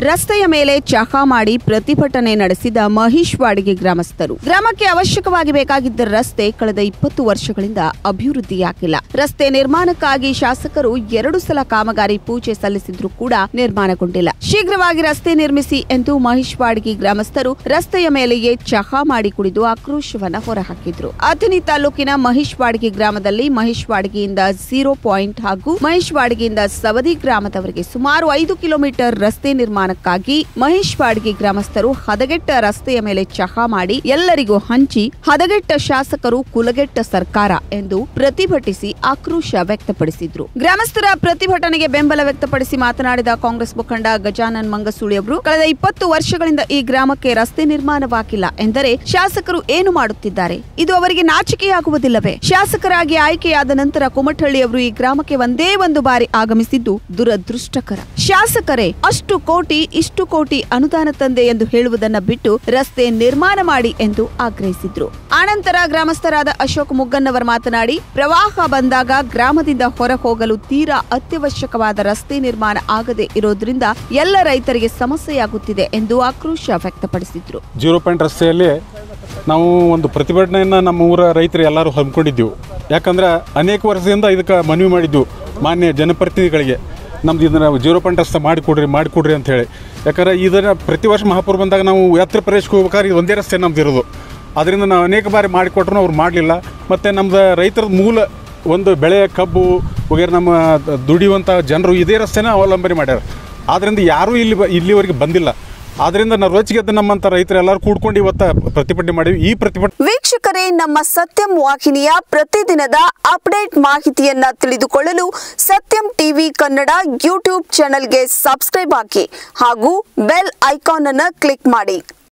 ರಸ್ತೆಯ ಮೇಲೆ ಚಹಾ ಮಾಡಿ ಪ್ರತಿಭಟನೆ ನಡೆಸಿದ ಮಹೇಶ್ ವಾಡಿಗೆ ಗ್ರಾಮಸ್ಥರು ಗ್ರಾಮಕ್ಕೆ ಅವಶ್ಯಕವಾಗಿ ಬೇಕಾಗಿದ್ದ ರಸ್ತೆ ಕಳೆದ ಇಪ್ಪತ್ತು ವರ್ಷಗಳಿಂದ ಅಭಿವೃದ್ಧಿಯಾಗಿಲ್ಲ ರಸ್ತೆ ನಿರ್ಮಾಣಕ್ಕಾಗಿ ಶಾಸಕರು ಎರಡು ಸಲ ಕಾಮಗಾರಿ ಪೂಜೆ ಸಲ್ಲಿಸಿದ್ರು ಕೂಡ ನಿರ್ಮಾಣಗೊಂಡಿಲ್ಲ ಶೀಘ್ರವಾಗಿ ರಸ್ತೆ ನಿರ್ಮಿಸಿ ಎಂದು ಮಹೇಶ್ ವಾಡಿಗೆ ಗ್ರಾಮಸ್ಥರು ರಸ್ತೆಯ ಮೇಲೆಯೇ ಚಹಾ ಮಾಡಿ ಕುಡಿದು ಆಕ್ರೋಶವನ್ನ ಹೊರಹಾಕಿದ್ರು ಅಥಣಿ ತಾಲೂಕಿನ ಮಹೇಶ್ ವಾಡಿಗೆ ಗ್ರಾಮದಲ್ಲಿ ಮಹೇಶ್ ವಾಡಿಗೆಯಿಂದ ಝೀರೋ ಪಾಯಿಂಟ್ ಹಾಗೂ ಮಹೇಶ್ ವಾಡಿಗೆಯಿಂದ ಸವದಿ ಗ್ರಾಮದವರೆಗೆ ಸುಮಾರು ಐದು ಕಿಲೋಮೀಟರ್ ರಸ್ತೆ ನಿರ್ಮಾಣಕ್ಕಾಗಿ ಮಹೇಶ್ ವಾಡಿಗೆ ಗ್ರಾಮಸ್ಥರು ಹದಗೆಟ್ಟ ರಸ್ತೆಯ ಮೇಲೆ ಚಹಾ ಮಾಡಿ ಎಲ್ಲರಿಗೂ ಹಂಚಿ ಹದಗೆಟ್ಟ ಶಾಸಕರು ಕುಲಗೆಟ್ಟ ಸರ್ಕಾರ ಎಂದು ಪ್ರತಿಭಟಿಸಿ ಆಕ್ರೋಶ ವ್ಯಕ್ತಪಡಿಸಿದ್ರು ಗ್ರಾಮಸ್ಥರ ಪ್ರತಿಭಟನೆಗೆ ಬೆಂಬಲ ವ್ಯಕ್ತಪಡಿಸಿ ಮಾತನಾಡಿದ ಕಾಂಗ್ರೆಸ್ ಮುಖಂಡ ಗಜಾನನ್ ಮಂಗಸೂಳಿ ಅವರು ಕಳೆದ ಇಪ್ಪತ್ತು ವರ್ಷಗಳಿಂದ ಈ ಗ್ರಾಮಕ್ಕೆ ರಸ್ತೆ ನಿರ್ಮಾಣವಾಗಿಲ್ಲ ಎಂದರೆ ಶಾಸಕರು ಏನು ಮಾಡುತ್ತಿದ್ದಾರೆ ಇದು ಅವರಿಗೆ ನಾಚಿಕೆಯಾಗುವುದಿಲ್ಲವೇ ಶಾಸಕರಾಗಿ ಆಯ್ಕೆಯಾದ ನಂತರ ಕುಮಠಳ್ಳಿಯವರು ಈ ಗ್ರಾಮಕ್ಕೆ ಒಂದೇ ಒಂದು ಬಾರಿ ಆಗಮಿಸಿದ್ದು ದುರದೃಷ್ಟಕರ ಶಾಸಕರೇ ಅಷ್ಟು ಕೋಟಿ ಇಷ್ಟು ಕೋಟಿ ಅನುದಾನ ತಂದೆ ಎಂದು ಹೇಳುವುದನ್ನ ಬಿಟ್ಟು ರಸ್ತೆ ನಿರ್ಮಾಣ ಮಾಡಿ ಎಂದು ಆಗ್ರಹಿಸಿದ್ರು ಆನಂತರ ಗ್ರಾಮಸ್ಥರಾದ ಅಶೋಕ್ ಮುಗ್ಗನ್ನವರ್ ಮಾತನಾಡಿ ಪ್ರವಾಹ ಬಂದಾಗ ಗ್ರಾಮದಿಂದ ಹೊರ ಹೋಗಲು ತೀರಾ ಅತ್ಯವಶ್ಯಕವಾದ ರಸ್ತೆ ನಿರ್ಮಾಣ ಆಗದೆ ಇರೋದ್ರಿಂದ ಎಲ್ಲ ರೈತರಿಗೆ ಸಮಸ್ಯೆಯಾಗುತ್ತಿದೆ ಎಂದು ಆಕ್ರೋಶ ವ್ಯಕ್ತಪಡಿಸಿದ್ರು ಜೀರೋ ಪಾಯಿಂಟ್ ರಸ್ತೆಯಲ್ಲಿ ನಾವು ಒಂದು ಪ್ರತಿಭಟನೆಯನ್ನು ನಮ್ಮ ಊರ ರೈತರು ಎಲ್ಲರೂ ಹಮ್ಮಿಕೊಂಡಿದ್ದೆವು ಯಾಕಂದ್ರೆ ಅನೇಕ ವರ್ಷದಿಂದ ಇದಕ್ಕೆ ಮನವಿ ಮಾಡಿದ್ದೆವು ಮಾನ್ಯ ಜನಪ್ರತಿನಿಧಿಗಳಿಗೆ ನಮ್ದು ಇದನ್ನು ಜೀರೋ ಪಾಯಿಂಟ್ ರಸ್ತೆ ಮಾಡಿಕೊಡ್ರಿ ಮಾಡಿಕೊಡ್ರಿ ಅಂತ ಹೇಳಿ ಯಾಕಂದ್ರೆ ಇದನ್ನು ಪ್ರತಿ ವರ್ಷ ಮಹಾಪುರ ಬಂದಾಗ ನಾವು ಯಾತ್ರೆ ಪ್ರದೇಶಕ್ಕೆ ಹೋಗ್ಬೇಕಾದ್ರೆ ಇದು ಒಂದೇ ರಸ್ತೆ ನಮ್ದು ಇರೋದು ಅದರಿಂದ ನಾವು ಅನೇಕ ಬಾರಿ ಮಾಡಿಕೊಟ್ರು ಅವ್ರು ಮಾಡಲಿಲ್ಲ ಮತ್ತು ನಮ್ದು ರೈತರ ಮೂಲ ಒಂದು ಬೆಳೆ ಕಬ್ಬು ವಗೇರೆ ನಮ್ಮ ದುಡಿಯುವಂಥ ಜನರು ಇದೇ ರಸ್ತೆನ ಅವಲಂಬನೆ ಮಾಡ್ಯಾರ ಆದ್ದರಿಂದ ಯಾರೂ ಇಲ್ಲಿ ಬ- ಇಲ್ಲಿವರೆಗೆ ಬಂದಿಲ್ಲ ಆದ್ದರಿಂದ ನಾವು ರೋಚಿಗೆದ್ದು ನಮ್ಮಂಥ ರೈತರು ಎಲ್ಲರೂ ಕೂಡ್ಕೊಂಡು ಇವತ್ತು ಪ್ರತಿಭಟನೆ ಮಾಡಿವಿ ಈ ಪ್ರತಿಭಟನೆ ವೀಕ್ಷಕರೇ ನಮ್ಮ ಸತ್ಯಂ ವಾಹಿನಿಯ ಪ್ರತಿದಿನದ ಅಪ್ಡೇಟ್ ಮಾಹಿತಿಯನ್ನ ತಿಳಿದುಕೊಳ್ಳಲು ಸತ್ಯಂ ಟಿವಿ ಕನ್ನಡ ಯೂಟ್ಯೂಬ್ ಚಾನೆಲ್ಗೆ ಸಬ್ಸ್ಕ್ರೈಬ್ ಹಾಕಿ ಹಾಗೂ ಬೆಲ್ ಐಕಾನ್ ಅನ್ನು ಕ್ಲಿಕ್ ಮಾಡಿ